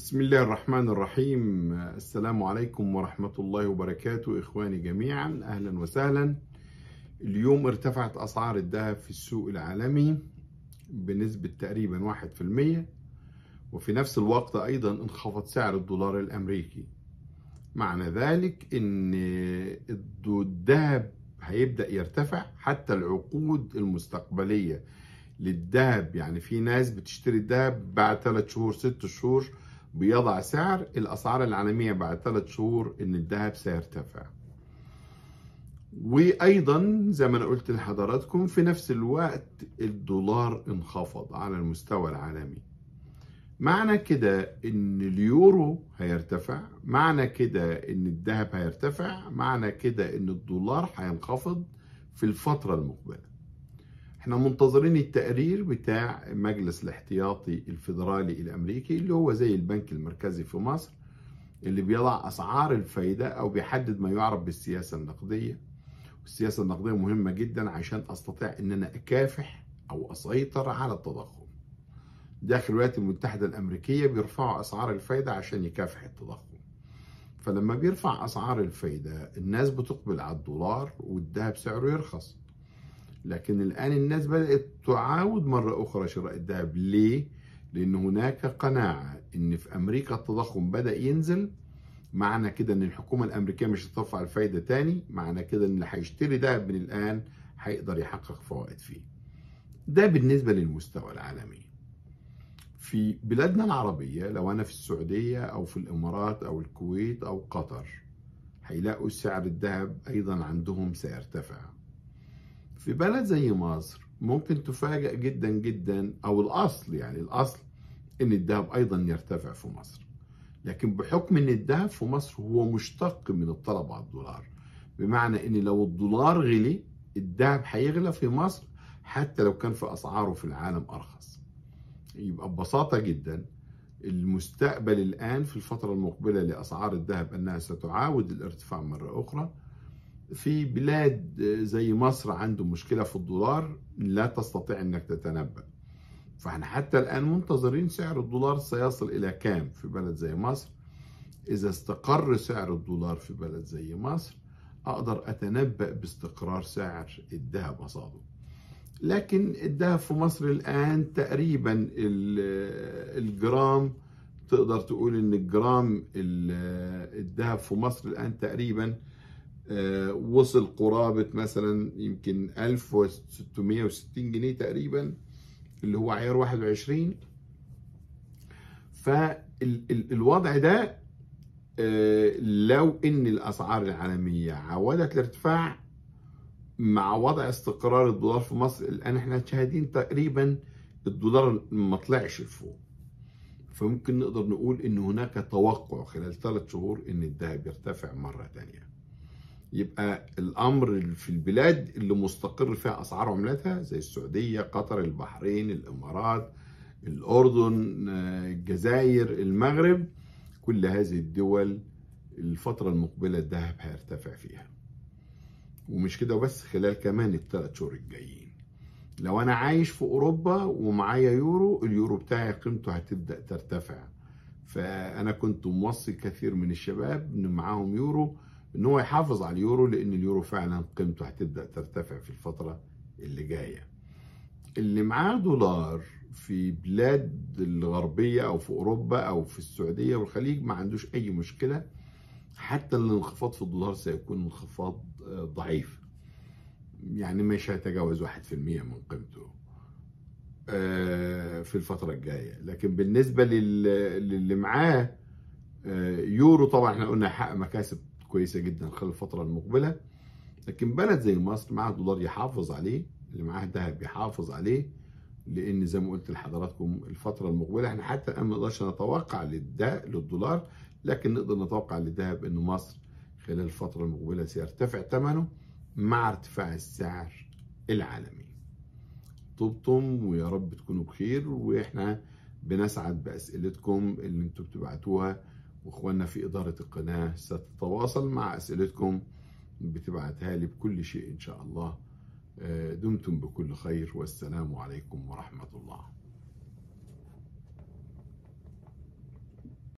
بسم الله الرحمن الرحيم السلام عليكم ورحمة الله وبركاته إخواني جميعا أهلا وسهلا اليوم ارتفعت أسعار الذهب في السوق العالمي بنسبة تقريبا واحد في المية وفي نفس الوقت أيضا انخفض سعر الدولار الأمريكي معنى ذلك أن الذهب هيبدأ يرتفع حتى العقود المستقبلية للذهب يعني في ناس بتشتري الذهب بعد ثلاث شهور ست شهور بيضع سعر الأسعار العالمية بعد ثلاث شهور إن الذهب سيرتفع وأيضا زي ما أنا قلت لحضراتكم في نفس الوقت الدولار انخفض على المستوى العالمي معنى كده ان اليورو هيرتفع معنى كده ان الذهب هيرتفع معنى كده ان الدولار هينخفض في الفترة المقبلة احنا منتظرين التقرير بتاع مجلس الاحتياطي الفيدرالي الامريكي اللي هو زي البنك المركزي في مصر اللي بيضع اسعار الفايدة او بيحدد ما يعرف بالسياسة النقدية والسياسة النقدية مهمة جدا عشان استطيع ان انا اكافح او اسيطر على التضخم داخل الولايات المتحدة الامريكية بيرفعوا اسعار الفايدة عشان يكافح التضخم فلما بيرفع اسعار الفايدة الناس بتقبل على الدولار والذهب سعره يرخص لكن الآن الناس بدأت تعاود مرة أخرى شراء الذهب ليه؟ لأن هناك قناعة إن في أمريكا التضخم بدأ ينزل معنى كده إن الحكومة الأمريكية مش هترفع الفايدة تاني معنى كده إن اللي هيشتري ذهب من الآن هيقدر يحقق فوائد فيه ده بالنسبة للمستوى العالمي في بلادنا العربية لو أنا في السعودية أو في الإمارات أو الكويت أو قطر هيلاقوا سعر الذهب أيضا عندهم سيرتفع في بلد زي مصر ممكن تفاجأ جدا جدا او الاصل يعني الاصل ان الذهب ايضا يرتفع في مصر لكن بحكم ان الذهب في مصر هو مشتق من الطلب على الدولار بمعنى ان لو الدولار غلي الذهب هيغلى في مصر حتى لو كان في اسعاره في العالم ارخص يبقى ببساطه جدا المستقبل الان في الفتره المقبله لاسعار الذهب انها ستعاود الارتفاع مره اخرى في بلاد زي مصر عنده مشكلة في الدولار لا تستطيع انك تتنبأ فاحنا حتى الآن منتظرين سعر الدولار سيصل إلى كام في بلد زي مصر إذا استقر سعر الدولار في بلد زي مصر أقدر أتنبأ باستقرار سعر الذهب قصاده لكن الذهب في مصر الآن تقريبا الجرام تقدر تقول ان الجرام الذهب في مصر الآن تقريبا وصل قرابة مثلا يمكن 1660 جنيه تقريبا اللي هو عيار 21 فالوضع ده لو ان الاسعار العالمية عودت الارتفاع مع وضع استقرار الدولار في مصر الان احنا شاهدين تقريبا الدولار ما طلعش لفوق فممكن نقدر نقول ان هناك توقع خلال ثلاث شهور ان الذهب يرتفع مرة ثانيه يبقى الامر في البلاد اللي مستقر فيها اسعار عملتها زي السعوديه قطر البحرين الامارات الاردن الجزائر المغرب كل هذه الدول الفتره المقبله الذهب هيرتفع فيها ومش كده بس خلال كمان الثلاث شهور الجايين لو انا عايش في اوروبا ومعايا يورو اليورو بتاعي قيمته هتبدا ترتفع فانا كنت موصي كثير من الشباب ان معاهم يورو ان هو يحافظ على اليورو لان اليورو فعلا قيمته هتبدا ترتفع في الفتره اللي جايه اللي معاه دولار في بلاد الغربيه او في اوروبا او في السعوديه والخليج ما عندوش اي مشكله حتى الانخفاض في الدولار سيكون انخفاض ضعيف يعني مش هيتجاوز 1% من قيمته في الفتره الجايه لكن بالنسبه للي معاه يورو طبعا احنا قلنا حقق مكاسب كويسه جدا خلال الفتره المقبله لكن بلد زي مصر معاها دولار يحافظ عليه اللي معاه ذهب يحافظ عليه لان زي ما قلت لحضراتكم الفتره المقبله احنا حتى الان ما نقدرش نتوقع للدولار لكن نقدر نتوقع للذهب ان مصر خلال الفتره المقبله سيرتفع ثمنه مع ارتفاع السعر العالمي طبتم ويا رب تكونوا بخير واحنا بنسعد باسئلتكم اللي انتم بتبعتوها واخواننا في إدارة القناة ستتواصل مع أسئلتكم بتبعتها لي بكل شيء إن شاء الله دمتم بكل خير والسلام عليكم ورحمة الله